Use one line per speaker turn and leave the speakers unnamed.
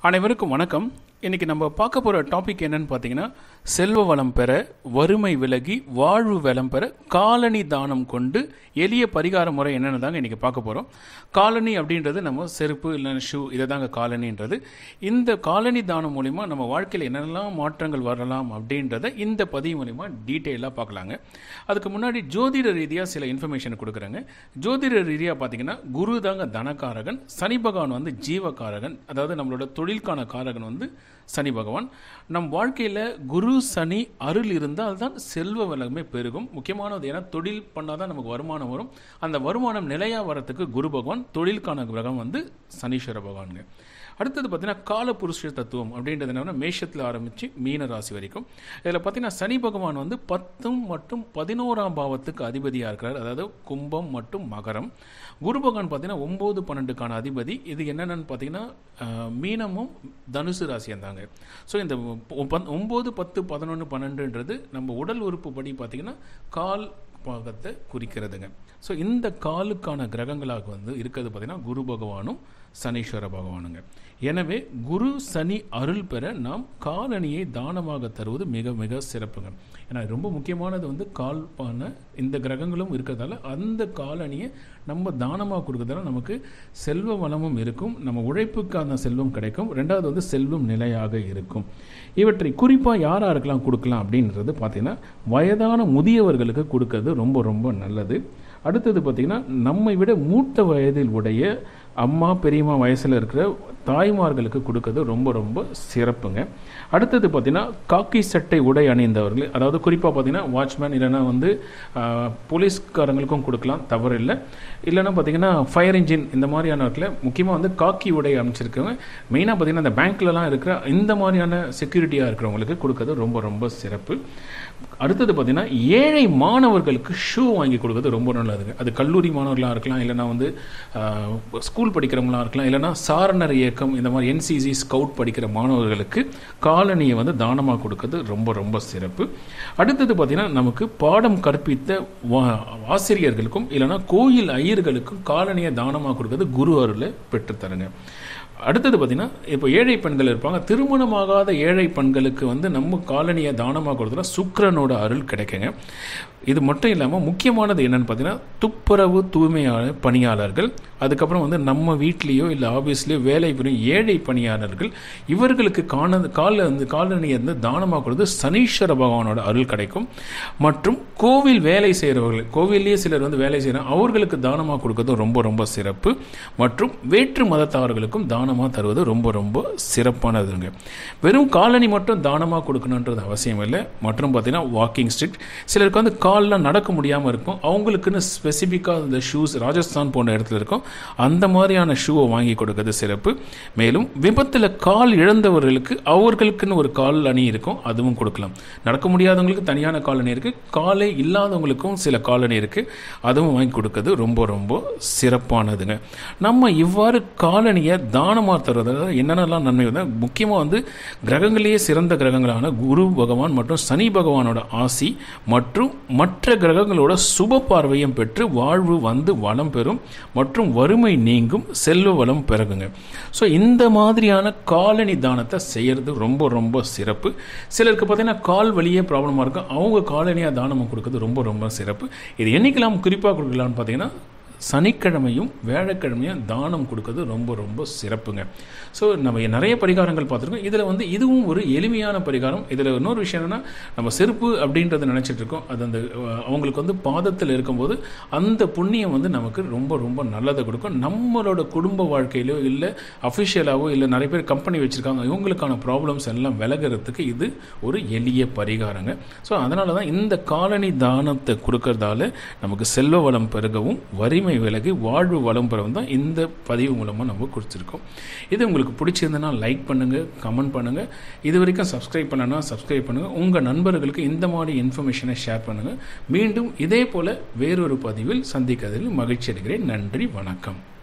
அனைவருக்கும் வணக்கம் இன்னைக்கு நம்ம பார்க்க போகிற டாபிக் என்னன்னு பார்த்தீங்கன்னா செல்வ வளம் பெற வறுமை விலகி வாழ்வு வளம் பெற காலனி தானம் கொண்டு எளிய பரிகார முறை என்னென்னு தாங்க இன்றைக்கி பார்க்க போகிறோம் காலனி அப்படின்றது நம்ம செருப்பு இல்லைன்னா ஷூ இதை தாங்க காலனின்றது இந்த காலனி தானம் மூலிமா நம்ம வாழ்க்கையில் என்னென்னலாம் மாற்றங்கள் வரலாம் அப்படின்றத இந்த பதிவு மூலிமா டீட்டெயிலாக பார்க்கலாங்க அதுக்கு முன்னாடி ஜோதிட ரீதியாக சில இன்ஃபர்மேஷன் கொடுக்குறாங்க ஜோதிட ரீதியாக பார்த்தீங்கன்னா குரு தாங்க தனகாரகன் சனி பகவான் வந்து ஜீவகாரகன் அதாவது நம்மளோட தொழில்கான காரகன் வந்து சனி பகவான் நம் வாழ்க்கையில் குரு சனி அருள் இருந்தால் தான் செல்வ வளமே பெருகும் முக்கியமானது ஏன்னா தொழில் பண்ணால் தான் நமக்கு வருமானம் வரும் அந்த வருமானம் நிலையாக வரத்துக்கு குரு பகவான் தொழிலுக்கான கிரகம் வந்து சனீஸ்வர பகவானுங்க அடுத்தது பார்த்தீங்கன்னா காலபுருஷ தத்துவம் அப்படின்றது என்னன்னா மேஷத்தில் ஆரம்பித்து மீன ராசி வரைக்கும் இதில் பார்த்தீங்கன்னா சனி பகவான் வந்து பத்தும் மற்றும் பதினோராம் பாவத்துக்கு அதிபதியாக இருக்கிறார் அதாவது கும்பம் மற்றும் மகரம் குரு பகவான் பார்த்தீங்கன்னா ஒம்பது பன்னெண்டுக்கான அதிபதி இது என்னென்னு பார்த்தீங்கன்னா அஹ், மீனமும் தனுசு ராசியும் தாங்க ஸோ இந்த ஒ- ஒம்பது பத்து பதினொன்று பன்னெண்டுன்றது நம்ம உடல் உறுப்பு படி பார்த்தீங்கன்னா கால் பாகத்தை குறிக்கிறதுங்க ஸோ இந்த காலுக்கான கிரகங்களாக வந்து இருக்கிறது பார்த்தீங்கன்னா குரு பகவானும் சனீஸ்வர பகவானுங்க எனவே குரு சனி அருள் பெற நாம் காலணியை தானமாக தருவது மிக மிக சிறப்புங்க ஏன்னா ரொம்ப முக்கியமானது வந்து கால்பான இந்த கிரகங்களும் இருக்கிறதால அந்த காலணியை நம்ம தானமாக கொடுக்கறதால நமக்கு செல்வ வளமும் இருக்கும் நம்ம உழைப்புக்கான செல்வம் கிடைக்கும் ரெண்டாவது வந்து செல்வம் நிலையாக இருக்கும் இவற்றை குறிப்பாக யார் யாருக்கெல்லாம் கொடுக்கலாம் அப்படின்றது பார்த்தீங்கன்னா வயதான முதியவர்களுக்கு கொடுக்கறது ரொம்ப ரொம்ப நல்லது அடுத்தது பார்த்திங்கன்னா நம்மை விட மூத்த வயதில் உடைய அம்மா பெரியம்மா வயசில் இருக்கிற தாய்மார்களுக்கு கொடுக்கறது ரொம்ப ரொம்ப சிறப்புங்க அடுத்தது பார்த்திங்கன்னா காக்கி சட்டை உடை அணிந்தவர்கள் அதாவது குறிப்பாக பார்த்தீங்கன்னா வாட்ச்மேன் இல்லைன்னா வந்து ஆஹ், போலீஸ்காரங்களுக்கும் கொடுக்கலாம் தவறு இல்லை இல்லைன்னா பார்த்தீங்கன்னா ஃபயர் இன்ஜின் இந்த மாதிரியானவர்களை முக்கியமாக வந்து காக்கி உடை அமைச்சிருக்கவங்க மெயினாக பார்த்தீங்கன்னா இந்த பேங்க்லலாம் இருக்கிற இந்த மாதிரியான செக்யூரிட்டியாக இருக்கிறவங்களுக்கு கொடுக்கறது ரொம்ப ரொம்ப சிறப்பு அடுத்தது பார்த்தீங்கன்னா ஏழை மாணவர்களுக்கு ஷூ வாங்கி கொடுக்கறது ரொம்ப நல்லதுங்க அது கல்லூரி மாணவர்களாக இருக்கலாம் இல்லைன்னா வந்து ஆஹ், ஸ்கூல் படிக்கிறவங்களா இருக்கலாம் இல்லைன்னா சாரணர் இயக்கம் இந்த மாதிரி என்சிசி ஸ்கவுட் படிக்கிற மாணவர்களுக்கு காலனியை வந்து தானமாக கொடுக்கறது ரொம்ப ரொம்ப சிறப்பு அடுத்தது பார்த்தீங்கன்னா நமக்கு பாடம் கற்பித்த வா- ஆசிரியர்களுக்கும் இல்லைன்னா கோயில் ஐயர்களுக்கும் காலனியை தானமாக கொடுக்கறது குரு அருளை பெற்றுத்தருங்க அடுத்தது பார்த்தீங்கன்னா இப்போ ஏழை பெண்கள் இருப்பாங்க திருமணமாகாத ஏழை பெண்களுக்கு வந்து நம்ம காலனியை தானமாக கொடுத்தா சுக்கிரனோட அருள் கிடைக்குங்க இது மட்டும் இல்லாமல் முக்கியமானது என்னன்னு பார்த்தீங்கன்னா துப்புரவு தூய்மையான பணியாளர்கள் அதுக்கப்புறம் வந்து நம்ம வீட்லேயோ இல்லை ஆஃபீஸ்லேயோ வேலை புரியும் ஏழை பணியாளர்கள் இவர்களுக்கு காண கால வந்து காலனியை வந்து தானமாக கொடுத்து சனீஸ்வர பகவானோட அருள் கிடைக்கும் மற்றும் கோவில் வேலை செய்கிறவர்கள் கோவில்லேயே சிலர் வந்து வேலை செய்கிறாங்க அவர்களுக்கு தானமாக கொடுக்கறது ரொம்ப ரொம்ப சிறப்பு மற்றும் வேற்று மதத்தவர்களுக்கும் தானமாக தருவது ரொம்ப ரொம்ப சிறப்பானதுங்க வெறும் காலனி மட்டும் தானமாக கொடுக்கணுன்றது அவசியம் இல்லை மற்றும் பார்த்தீங்கன்னா வாக்கிங் ஸ்டிக் சிலருக்கு வந்து கால்லாம் நடக்க முடியாமல் இருக்கும் அவங்களுக்குன்னு ஸ்பெசிஃபிக்காக இந்த ஷூஸ் ராஜஸ்தான் போன்ற இடத்துல இருக்கும் அந்த மாதிரியான ஷூவை வாங்கி கொடுக்கறது சிறப்பு மேலும் விபத்தில் கால் இழந்தவர்களுக்கு அவர்களுக்குன்னு ஒரு கால் அணி இருக்கும் அதுவும் கொடுக்கலாம் நடக்க முடியாதவங்களுக்கு தனியான கால் அணி இருக்குது காலே இல்லாதவங்களுக்கும் சில கால் அணி இருக்குது அதுவும் வாங்கி கொடுக்கறது ரொம்ப ரொம்ப சிறப்பானதுங்க நம்ம இவ்வாறு காலனியை தானமாக தருவதால் என்னென்னலாம் நன்மை வந்து முக்கியமாக வந்து கிரகங்களே சிறந்த கிரகங்களான குரு பகவான் மற்றும் சனி பகவானோட ஆசி மற்றும் மற்ற கிரகங்களோட சுப பார்வையும் பெற்று வாழ்வு வந்து வளம் பெறும் மற்றும் வறுமை நீங்கும் செல்வ வளம் பிறகுங்க ஸோ இந்த மாதிரியான காலனி தானத்தை செய்யறது ரொம்ப ரொம்ப சிறப்பு சிலருக்கு பார்த்தீங்கன்னா கால் வலியே ப்ராப்ளமாக இருக்கும் அவங்க காலனியாக தானம் கொடுக்கறது ரொம்ப ரொம்ப சிறப்பு இது என்னைக்கெல்லாம் குறிப்பாக கொடுக்கலாம்னு பார்த்தீங்கன்னா சனிக்கிழமையும் வியாழக்கிழமையும் தானம் கொடுக்கறது ரொம்ப ரொம்ப சிறப்புங்க ஸோ நம்ம நிறைய பரிகாரங்கள் பார்த்துருக்கோம் இதில் வந்து இதுவும் ஒரு எளிமையான பரிகாரம் இதில் இன்னொரு விஷயம் என்னென்னா நம்ம செருப்பு அப்படின்றத நினச்சிட்டு இருக்கோம் அது அந்த அஹ், அவங்களுக்கு வந்து பாதத்தில் இருக்கும்போது அந்த புண்ணியம் வந்து நமக்கு ரொம்ப ரொம்ப நல்லதை கொடுக்கும் நம்மளோட குடும்ப வாழ்க்கையிலோ இல்லை அஃபிஷியலாகவோ இல்லை நிறைய பேர் கம்பெனி வச்சுருக்காங்க இவங்களுக்கான ப்ராப்ளம்ஸ் எல்லாம் விலகிறதுக்கு இது ஒரு எளிய பரிகாரங்க ஸோ அதனால தான் இந்த காலனி தானத்தை கொடுக்கறதால நமக்கு செல்வ வளம் பெருகவும் வறுமை விலகி வாழ்வு வளம் பெறவும் தான் இந்த பதிவு மூலமாக நம்ம கொடுத்துருக்கோம் இது உங்களுக்கு பிடிச்சிருந்தனா லைக் பண்ணுங்கள் கமெண்ட் பண்ணுங்கள் இது வரைக்கும் சப்ஸ்கிரைப் பண்ணனா சப்ஸ்கிரைப் பண்ணுங்கள் உங்கள் நண்பர்களுக்கு இந்த மாதிரி இன்ஃபர்மேஷனை ஷேர் பண்ணுங்கள் மீண்டும் இதே போல் வேறொரு பதிவில் சந்திக்கிறதில் மகிழ்ச்சி அடைகிறேன் நன்றி வணக்கம்